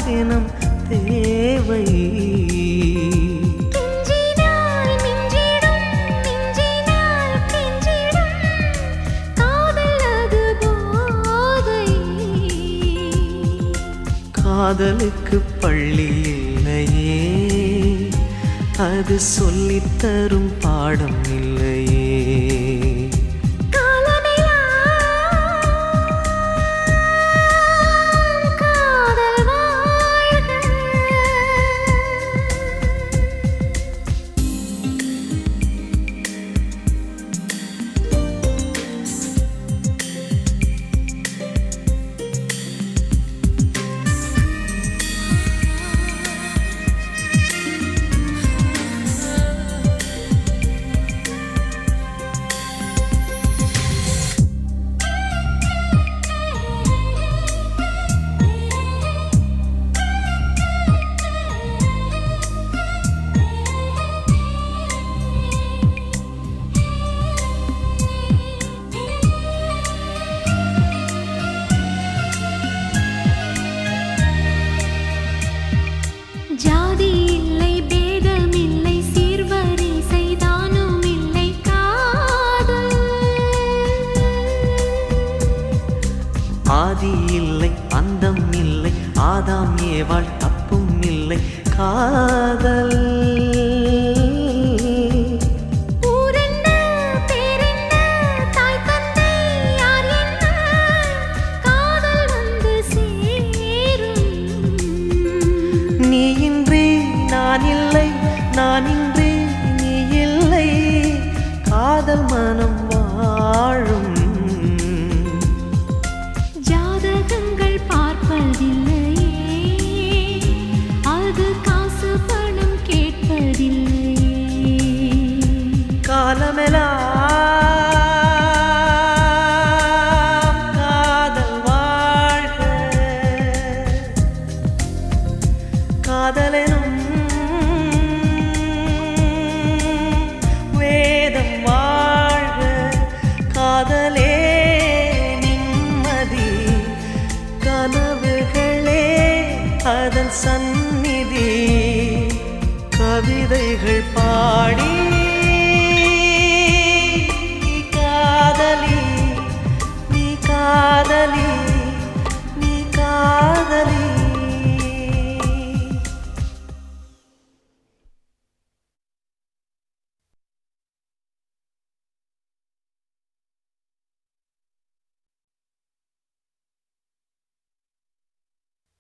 தினம் தேவை கெஞ்சினால் மிஞ்சிடும் மிஞ்சினால் கெஞ்சிடும் காதல் அது போதை காதலுக்கு பள்ளி இல்லையே அது சொல்லித்தரும் பாடம் இல்லையே காலமெல்லாம் காதல் வாழ்க ஜாதி இல்லை பேதம் இல்லை சீர்வரிசை தானும் இல்லை காதல் ஆதி இல்லை அந்தம் இல்லை ஆதாம் ஏவாள் தப்பும் இல்லை காதல் ஊரென்ன பேரென்ன தாய் தந்தை யார் என்ன காதல் வந்து சேரும் நீ இன்றி நான் இல்லை நான் இன்றி நீ இல்லை காதல் மனம் வாழும் ஜாதகங்கள் பார்ப்பதில்லையே அது காசு பணம் கேட்பதில்லையே காலமெல்லாம் காதல் வாழ்க காதலெனும் வேதம் வாழ்க காதலே நிம்மதி கனவுகளே அதன் சந்நிதி கவிதைகள் பாடி